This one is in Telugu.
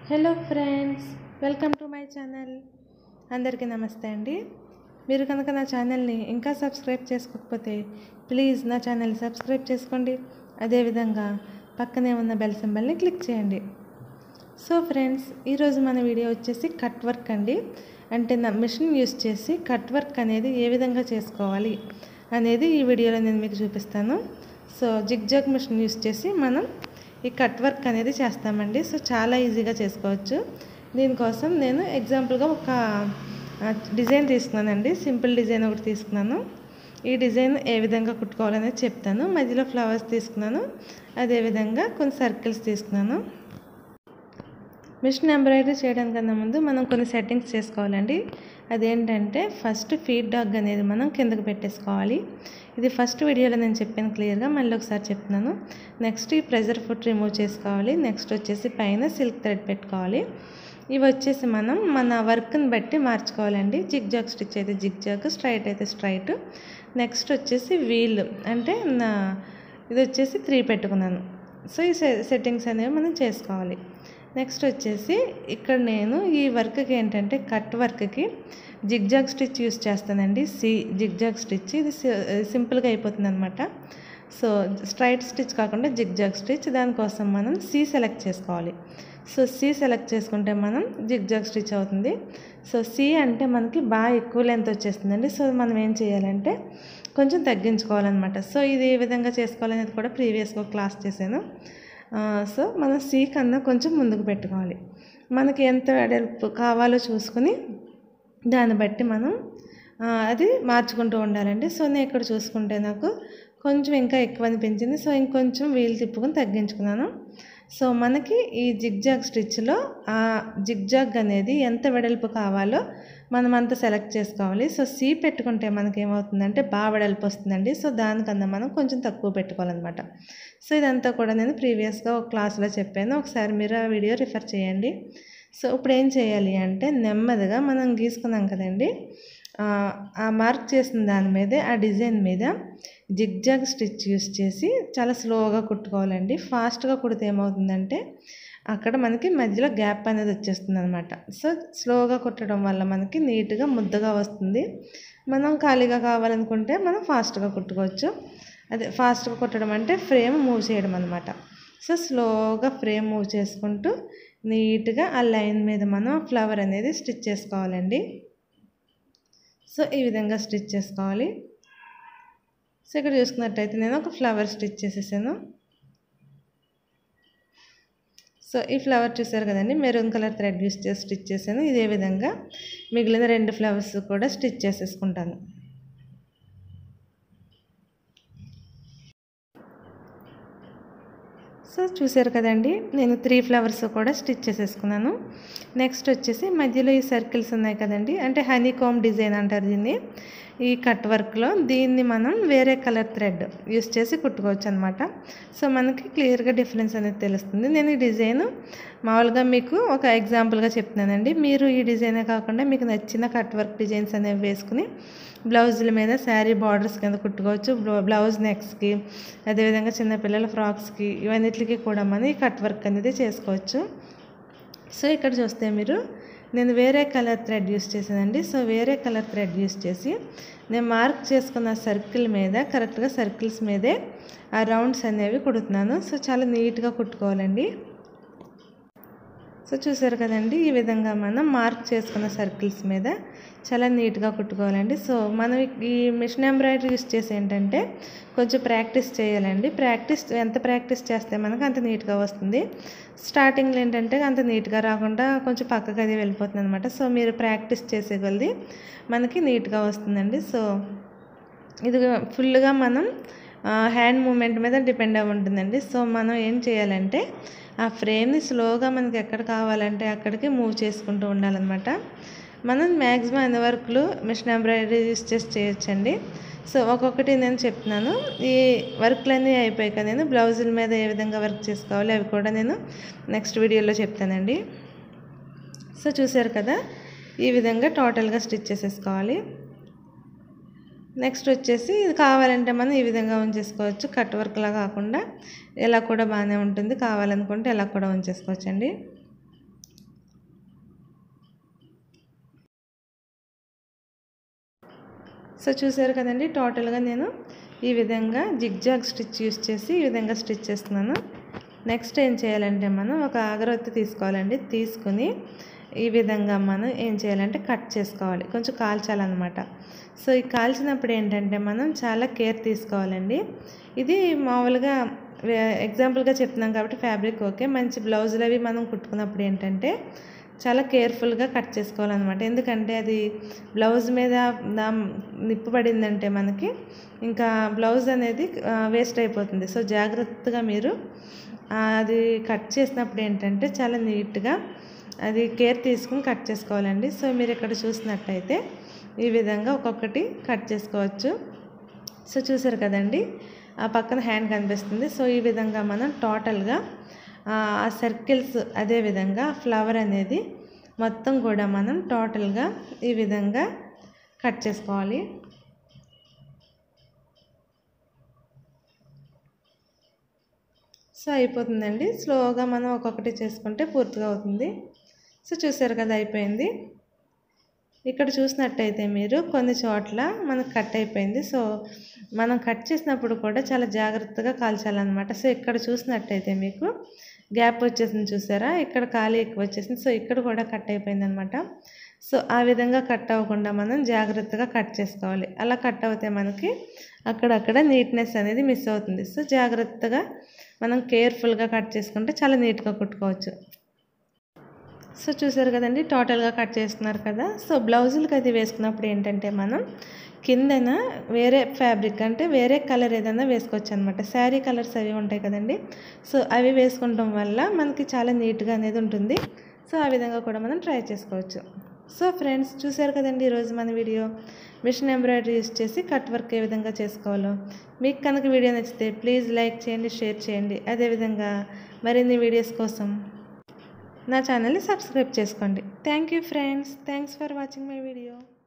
hello friends welcome to my channel అందరికీ నమస్తే అండి మీరు కనుక నా ఛానల్ని ఇంకా సబ్స్క్రైబ్ చేసుకోకపోతే ప్లీజ్ నా ఛానల్ సబ్స్క్రైబ్ చేసుకోండి అదేవిధంగా పక్కనే ఉన్న బెల్ సింబల్ని క్లిక్ చేయండి సో ఫ్రెండ్స్ ఈరోజు మన వీడియో వచ్చేసి కట్ వర్క్ అండి అంటే నా మిషన్ యూస్ చేసి కట్ వర్క్ అనేది ఏ విధంగా చేసుకోవాలి అనేది ఈ వీడియోలో నేను మీకు చూపిస్తాను so zig zag machine use చేసి మనం ఈ కట్ వర్క్ అనేది చేస్తామండి సో చాలా ఈజీగా చేసుకోవచ్చు దీనికోసం నేను ఎగ్జాంపుల్గా ఒక ఆ, డిజైన్ తీసుకున్నానండి సింపుల్ డిజైన్ ఒకటి తీసుకున్నాను ఈ డిజైన్ ఏ విధంగా కుట్టుకోవాలనేది చెప్తాను మధ్యలో ఫ్లవర్స్ తీసుకున్నాను అదేవిధంగా కొన్ని సర్కిల్స్ తీసుకున్నాను మిషన్ ఎంబ్రాయిడరీ చేయడానికన్నా ముందు మనం కొన్ని సెట్టింగ్స్ చేసుకోవాలండి అదేంటంటే ఫస్ట్ ఫీడ్ డాగ్ అనేది మనం కిందకు పెట్టేసుకోవాలి ఇది ఫస్ట్ వీడియోలో నేను చెప్పాను క్లియర్గా మళ్ళీ ఒకసారి చెప్తున్నాను నెక్స్ట్ ఈ ప్రెజర్ ఫుట్ రిమూవ్ చేసుకోవాలి నెక్స్ట్ వచ్చేసి పైన సిల్క్ థ్రెడ్ పెట్టుకోవాలి ఇవి వచ్చేసి మనం మన వర్క్ని బట్టి మార్చుకోవాలండి జిగ్ జాగ్ స్టిచ్ అయితే జిగ్ జాగ్ స్ట్రైట్ అయితే స్ట్రైట్ నెక్స్ట్ వచ్చేసి వీల్ అంటే నా ఇది వచ్చేసి త్రీ పెట్టుకున్నాను సో ఈ సెట్టింగ్స్ అనేవి మనం చేసుకోవాలి నెక్స్ట్ వచ్చేసి ఇక్కడ నేను ఈ వర్క్కి ఏంటంటే కట్ వర్క్కి జిగ్జాగ్ స్టిచ్ యూస్ చేస్తానండి సి జిగ్జాగ్ స్టిచ్ ఇది సింపుల్గా అయిపోతుంది అనమాట సో స్ట్రైట్ స్టిచ్ కాకుండా జిగ్జాగ్ స్టిచ్ దానికోసం మనం సి సెలెక్ట్ చేసుకోవాలి సో సి సెలెక్ట్ చేసుకుంటే మనం జిగ్జాగ్ స్టిచ్ అవుతుంది సో సి అంటే మనకి బాగా ఎక్కువ లెంత్ వచ్చేస్తుందండి సో మనం ఏం చేయాలంటే కొంచెం తగ్గించుకోవాలన్నమాట సో ఇది ఏ విధంగా చేసుకోవాలనేది కూడా ప్రీవియస్గా క్లాస్ చేశాను ఆ, సో మనం సి కన్నా కొంచెం ముందుకు పెట్టుకోవాలి మనకి ఎంత వెడల్పు కావాలో చూసుకుని దాన్ని బట్టి మనం ఆ, అది మార్చుకుంటూ ఉండాలండి సో నేను ఇక్కడ చూసుకుంటే నాకు కొంచెం ఇంకా ఎక్కువ అనిపించింది సో ఇంకొంచెం వీలు తిప్పుకొని తగ్గించుకున్నాను సో మనకి ఈ జిగ్జాగ్ స్టిచ్లో ఆ జిగ్జాగ్ అనేది ఎంత వెడల్పు కావాలో మనం అంత సెలెక్ట్ చేసుకోవాలి సో సి పెట్టుకుంటే మనకి ఏమవుతుందంటే బాగా వెడల్పు వస్తుందండి సో దానికన్నా మనం కొంచెం తక్కువ పెట్టుకోవాలన్నమాట సో ఇదంతా కూడా నేను ప్రీవియస్గా ఒక క్లాస్లో చెప్పాను ఒకసారి మీరు ఆ వీడియో రిఫర్ చేయండి సో ఇప్పుడు ఏం చేయాలి అంటే నెమ్మదిగా మనం గీసుకున్నాం కదండి ఆ, ఆ మార్క్ చేసిన దాని మీదే ఆ డిజైన్ మీద జిగ్జాగ్ స్టిచ్ యూస్ చేసి చాలా స్లోగా కుట్టుకోవాలండి ఫాస్ట్గా కుడితే ఏమవుతుందంటే అక్కడ మనకి మధ్యలో గ్యాప్ అనేది వచ్చేస్తుంది అనమాట సో స్లోగా కుట్టడం వల్ల మనకి నీట్గా ముద్దగా వస్తుంది మనం ఖాళీగా కావాలనుకుంటే మనం ఫాస్ట్గా కుట్టుకోవచ్చు అదే ఫాస్ట్గా కుట్టడం అంటే ఫ్రేమ్ మూవ్ చేయడం అనమాట సో స్లోగా ఫ్రేమ్ మూవ్ చేసుకుంటూ నీట్గా ఆ లైన్ మీద మనం ఫ్లవర్ అనేది స్టిచ్ చేసుకోవాలండి సో ఈ విధంగా స్టిచ్ చేసుకోవాలి సో ఇక్కడ చూసుకున్నట్టయితే నేను ఒక ఫ్లవర్ స్టిచ్ చేసేసాను సో ఈ ఫ్లవర్ చూసారు కదండి మెరూన్ కలర్ థ్రెడ్ యూస్ చేసి స్టిచ్ చేశాను ఇదే విధంగా మిగిలిన రెండు ఫ్లవర్స్ కూడా స్టిచ్ చేసేసుకుంటాను సో చూసారు కదండి నేను త్రీ ఫ్లవర్స్ కూడా స్టిచ్ చేసేసుకున్నాను నెక్స్ట్ వచ్చేసి మధ్యలో ఈ సర్కిల్స్ ఉన్నాయి కదండి అంటే హనీ కోమ్ డిజైన్ అంటారు దీన్ని ఈ కట్ వర్క్లో దీన్ని మనం వేరే కలర్ థ్రెడ్ యూస్ చేసి కుట్టుకోవచ్చు అనమాట సో మనకి క్లియర్గా డిఫరెన్స్ అనేది తెలుస్తుంది నేను ఈ డిజైన్ మామూలుగా మీకు ఒక ఎగ్జాంపుల్గా చెప్తున్నానండి మీరు ఈ డిజైనే కాకుండా మీకు నచ్చిన కట్ వర్క్ డిజైన్స్ అనేవి వేసుకుని బ్లౌజుల మీద శారీ బార్డర్స్ కింద కుట్టుకోవచ్చు బ్లౌ- బ్లౌజ్ నెక్స్కి అదేవిధంగా చిన్నపిల్లల ఫ్రాక్స్కి ఇవన్నిటికి కూడా మనం ఈ కట్ వర్క్ అనేది చేసుకోవచ్చు సో ఇక్కడ చూస్తే మీరు నేను వేరే కలర్ థ్రెడ్ యూస్ చేశానండి సో వేరే కలర్ థ్రెడ్ యూస్ చేసి నేను మార్క్ చేసుకున్న సర్కిల్ మీద కరెక్ట్గా సర్కిల్స్ మీదే ఆ రౌండ్స్ అనేవి కుడుతున్నాను సో చాలా నీట్గా కుట్టుకోవాలండి సో చూసారు కదండి ఈ విధంగా మనం మార్క్ చేసుకున్న సర్కిల్స్ మీద చాలా నీట్గా కుట్టుకోవాలండి సో మనం ఈ మిషన్ ఎంబ్రాయిడరీ యూస్ చేసి ఏంటంటే కొంచెం ప్రాక్టీస్ చేయాలండి ప్రాక్టీస్ ఎంత ప్రాక్టీస్ చేస్తే మనకు అంత నీట్గా వస్తుంది స్టార్టింగ్లో ఏంటంటే అంత నీట్గా రాకుండా కొంచెం పక్కకి అది వెళ్ళిపోతుంది అనమాట సో మీరు ప్రాక్టీస్ చేసే కొలది మనకి నీట్గా వస్తుందండి సో ఇది ఫుల్గా మనం హ్యాండ్ మూమెంట్ మీద డిపెండ్ అయి ఉంటుందండి సో మనం ఏం చేయాలంటే ఆ ఫ్రేమ్ని స్లోగా మనకి ఎక్కడ కావాలంటే అక్కడికి మూవ్ చేసుకుంటూ ఉండాలన్నమాట మనం మ్యాక్సిమం అన్ని వర్క్లు మిషన్ ఎంబ్రాయిడరీ యూస్ చేసి చేయొచ్చండి సో ఒక్కొక్కటి నేను చెప్తున్నాను ఈ వర్క్లన్నీ అయిపోయాక నేను బ్లౌజుల మీద ఏ విధంగా వర్క్ చేసుకోవాలి అవి కూడా నేను నెక్స్ట్ వీడియోలో చెప్తానండి సో చూసారు కదా ఈ విధంగా టోటల్గా స్టిచ్ చేసేసుకోవాలి నెక్స్ట్ వచ్చేసి ఇది కావాలంటే మనం ఈ విధంగా ఉంచేసుకోవచ్చు కట్ వర్క్లా కాకుండా ఇలా కూడా బాగానే ఉంటుంది కావాలనుకుంటే ఇలా కూడా ఉంచేసుకోవచ్చు అండి సో చూసారు కదండి టోటల్గా నేను ఈ విధంగా జిగ్జాగ్ స్టిచ్ యూస్ చేసి ఈ విధంగా స్టిచ్ చేస్తున్నాను నెక్స్ట్ ఏం చేయాలంటే మనం ఒక అగరొత్తి తీసుకోవాలండి తీసుకుని ఈ విధంగా మనం ఏం చేయాలంటే కట్ చేసుకోవాలి కొంచెం కాల్చాలన్నమాట సో ఈ కాల్చినప్పుడు ఏంటంటే మనం చాలా కేర్ తీసుకోవాలండి ఇది మామూలుగా ఎగ్జాంపుల్గా చెప్తున్నాం కాబట్టి ఫ్యాబ్రిక్ ఓకే మంచి బ్లౌజులు అవి మనం కుట్టుకున్నప్పుడు ఏంటంటే చాలా కేర్ఫుల్గా కట్ చేసుకోవాలన్నమాట ఎందుకంటే అది బ్లౌజ్ మీద నిప్పు పడిందంటే మనకి ఇంకా బ్లౌజ్ అనేది వేస్ట్ అయిపోతుంది సో జాగ్రత్తగా మీరు అది కట్ చేసినప్పుడు ఏంటంటే చాలా నీట్గా అది కేర్ తీసుకుని కట్ చేసుకోవాలండి సో మీరు ఇక్కడ చూసినట్టయితే ఈ విధంగా ఒక్కొక్కటి కట్ చేసుకోవచ్చు సో చూసారు కదండి ఆ పక్కన హ్యాండ్ కనిపిస్తుంది సో ఈ విధంగా మనం టోటల్గా ఆ సర్కిల్స్ అదే విధంగా ఫ్లవర్ అనేది మొత్తం కూడా మనం టోటల్గా ఈ విధంగా కట్ చేసుకోవాలి సో అయిపోతుందండి స్లోగా మనం ఒక్కొక్కటి చేసుకుంటే పూర్తిగా అవుతుంది సో చూసారు కదా అయిపోయింది ఇక్కడ చూసినట్టయితే మీరు కొన్ని చోట్ల మనకు కట్ అయిపోయింది సో మనం కట్ చేసినప్పుడు కూడా చాలా జాగ్రత్తగా కాల్చాలన్నమాట సో ఇక్కడ చూసినట్టయితే మీకు గ్యాప్ వచ్చేసింది చూసారా ఇక్కడ ఖాళీ ఎక్కువ వచ్చేసింది సో ఇక్కడ కూడా కట్ అయిపోయింది అనమాట సో ఆ విధంగా కట్ అవ్వకుండా మనం జాగ్రత్తగా కట్ చేసుకోవాలి అలా కట్ అవుతే మనకి అక్కడక్కడ నీట్నెస్ అనేది మిస్ అవుతుంది సో జాగ్రత్తగా మనం కేర్ఫుల్గా కట్ చేసుకుంటే చాలా నీట్గా కుట్టుకోవచ్చు సో చూసారు కదండి టోటల్గా కట్ చేసుకున్నారు కదా సో బ్లౌజులకి అది వేసుకున్నప్పుడు ఏంటంటే మనం కిందన వేరే ఫ్యాబ్రిక్ అంటే వేరే కలర్ ఏదైనా వేసుకోవచ్చు అనమాట శారీ కలర్స్ అవి ఉంటాయి కదండి సో అవి వేసుకుంటాం వల్ల మనకి చాలా నీట్గా అనేది ఉంటుంది సో ఆ విధంగా కూడా మనం ట్రై చేసుకోవచ్చు సో ఫ్రెండ్స్ చూసారు కదండి ఈరోజు మన వీడియో మిషన్ ఎంబ్రాయిడరీ యూస్ చేసి కట్ వర్క్ ఏ విధంగా చేసుకోవాలో మీకు కనుక వీడియో నచ్చితే ప్లీజ్ లైక్ చేయండి షేర్ చేయండి అదేవిధంగా మరిన్ని వీడియోస్ కోసం నా ఛానల్ని సబ్స్క్రైబ్ చేసుకోండి thank you friends thanks for watching my video